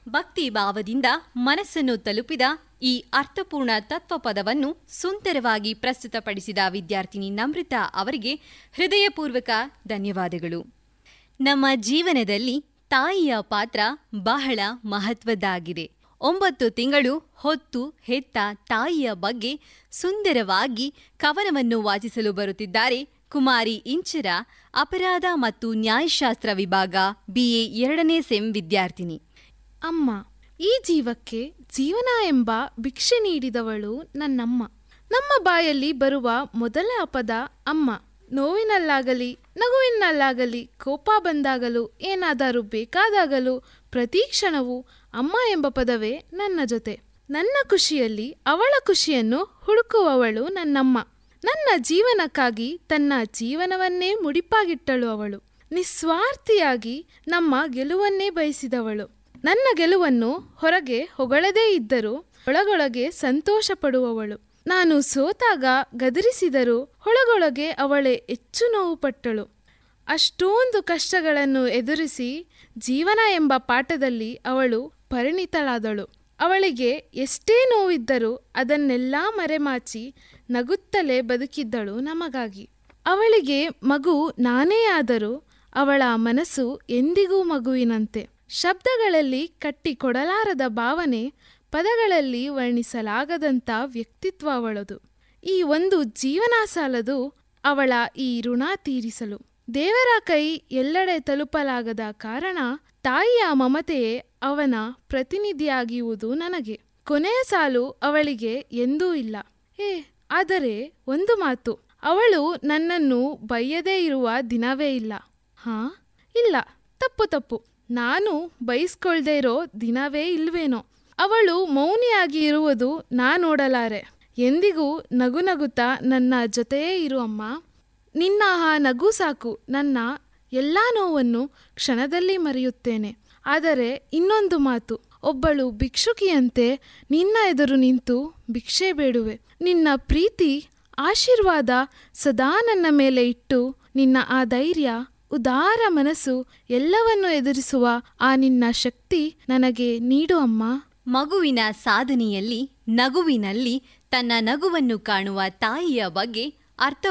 ಭಕ್ತಿ ಭಾವದಿಂದ ಮನಸ್ಸನ್ನು ತಲುಪಿದ ಈ ಅರ್ಥಪೂರ್ಣ ತತ್ವಪದವನ್ನು ಸುಂದರವಾಗಿ ಪ್ರಸ್ತುತಪಡಿಸಿದ ವಿದ್ಯಾರ್ಥಿನಿ ನಮ್ರತಾ ಅವರಿಗೆ ಹೃದಯಪೂರ್ವಕ ಧನ್ಯವಾದಗಳು ನಮ್ಮ ಜೀವನದಲ್ಲಿ ತಾಯಿಯ ಪಾತ್ರ ಬಹಳ ಮಹತ್ವದ್ದಾಗಿದೆ ಒಂಬತ್ತು ತಿಂಗಳು ಹೊತ್ತು ಹೆತ್ತ ತಾಯಿಯ ಬಗ್ಗೆ ಸುಂದರವಾಗಿ ಕವನವನ್ನು ವಾಚಿಸಲು ಬರುತ್ತಿದ್ದಾರೆ ಕುಮಾರಿ ಇಂಚರ ಅಪರಾಧ ಮತ್ತು ನ್ಯಾಯಶಾಸ್ತ್ರ ವಿಭಾಗ ಬಿಎ ಎರಡನೇ ಸೆಂ ವಿದ್ಯಾರ್ಥಿನಿ ಅಮ್ಮ ಈ ಜೀವಕ್ಕೆ ಜೀವನ ಎಂಬ ಭಿಕ್ಷೆ ನೀಡಿದವಳು ನನ್ನಮ್ಮ ನಮ್ಮ ಬಾಯಲ್ಲಿ ಬರುವ ಮೊದಲ ಪದ ಅಮ್ಮ ನೋವಿನಲ್ಲಾಗಲಿ ನಗುವಿನಲ್ಲಾಗಲಿ ಕೋಪ ಬಂದಾಗಲೂ ಏನಾದರೂ ಬೇಕಾದಾಗಲೂ ಪ್ರತಿ ಕ್ಷಣವೂ ಅಮ್ಮ ಎಂಬ ಪದವೇ ನನ್ನ ಜೊತೆ ನನ್ನ ಖುಷಿಯಲ್ಲಿ ಅವಳ ಖುಷಿಯನ್ನು ಹುಡುಕುವವಳು ನನ್ನಮ್ಮ ನನ್ನ ಜೀವನಕ್ಕಾಗಿ ತನ್ನ ಜೀವನವನ್ನೇ ಮುಡಿಪಾಗಿಟ್ಟಳು ಅವಳು ನಿಸ್ವಾರ್ಥಿಯಾಗಿ ನಮ್ಮ ಗೆಲುವನ್ನೇ ಬಯಸಿದವಳು ನನ್ನ ಗೆಲುವನ್ನು ಹೊರಗೆ ಹೊಗಳದೇ ಇದ್ದರೂ ಒಳಗೊಳಗೆ ಸಂತೋಷ ಪಡುವವಳು ನಾನು ಸೋತಾಗ ಗದರಿಸಿದರೂ ಒಳಗೊಳಗೆ ಅವಳೇ ಹೆಚ್ಚು ನೋವು ಪಟ್ಟಳು ಅಷ್ಟೊಂದು ಕಷ್ಟಗಳನ್ನು ಎದುರಿಸಿ ಜೀವನ ಎಂಬ ಪಾಠದಲ್ಲಿ ಅವಳು ಪರಿಣಿತಳಾದಳು ಅವಳಿಗೆ ಎಷ್ಟೇ ನೋವಿದ್ದರೂ ಅದನ್ನೆಲ್ಲ ಮರೆಮಾಚಿ ನಗುತ್ತಲೇ ಬದುಕಿದ್ದಳು ನಮಗಾಗಿ ಅವಳಿಗೆ ಮಗು ನಾನೇ ಆದರೂ ಅವಳ ಮನಸ್ಸು ಎಂದಿಗೂ ಮಗುವಿನಂತೆ ಶಬ್ದಗಳಲ್ಲಿ ಕಟ್ಟಿಕೊಡಲಾರದ ಭಾವನೆ ಪದಗಳಲ್ಲಿ ವರ್ಣಿಸಲಾಗದಂಥ ವ್ಯಕ್ತಿತ್ವ ಅವಳದು ಈ ಒಂದು ಜೀವನ ಸಾಲದು ಅವಳ ಈ ಋಣ ತೀರಿಸಲು ದೇವರ ಕೈ ಎಲ್ಲೆಡೆ ತಲುಪಲಾಗದ ಕಾರಣ ತಾಯಿಯ ಮಮತೆಯೇ ಅವನ ಪ್ರತಿನಿಧಿಯಾಗಿಯುವುದು ನನಗೆ ಕೊನೆಯ ಸಾಲು ಅವಳಿಗೆ ಎಂದೂ ಇಲ್ಲ ಏ ಆದರೆ ಒಂದು ಮಾತು ಅವಳು ನನ್ನನ್ನು ಬೈಯದೇ ಇರುವ ದಿನವೇ ಇಲ್ಲ ಹಾ ಇಲ್ಲ ತಪ್ಪು ತಪ್ಪು ನಾನು ಬೈಸ್ಕೊಳ್ದೇ ಇರೋ ದಿನವೇ ಇಲ್ವೇನೋ ಅವಳು ಮೌನಿಯಾಗಿ ಇರುವುದು ನಾ ನೋಡಲಾರೆ ಎಂದಿಗೂ ನಗು ನಗುತ್ತಾ ನನ್ನ ಜೊತೆಯೇ ಇರು ಅಮ್ಮ ನಿನ್ನ ಆ ನಗು ಸಾಕು ನನ್ನ ಎಲ್ಲ ನೋವನ್ನು ಕ್ಷಣದಲ್ಲಿ ಮರೆಯುತ್ತೇನೆ ಆದರೆ ಇನ್ನೊಂದು ಮಾತು ಒಬ್ಬಳು ಭಿಕ್ಷುಕಿಯಂತೆ ನಿನ್ನ ಎದುರು ನಿಂತು ಭಿಕ್ಷೆ ಬೇಡುವೆ ನಿನ್ನ ಪ್ರೀತಿ ಆಶೀರ್ವಾದ ಸದಾ ನನ್ನ ಮೇಲೆ ಇಟ್ಟು ನಿನ್ನ ಆ ಧೈರ್ಯ ಉದಾರ ಮನಸ್ಸು ಎಲ್ಲವನ್ನು ಎದುರಿಸುವ ಆ ನಿನ್ನ ಶಕ್ತಿ ನನಗೆ ನೀಡು ಅಮ್ಮ ಮಗುವಿನ ಸಾಧನೆಯಲ್ಲಿ ನಗುವಿನಲ್ಲಿ ತನ್ನ ನಗುವನ್ನು ಕಾಣುವ ತಾಯಿಯ ಬಗ್ಗೆ ಅರ್ಥ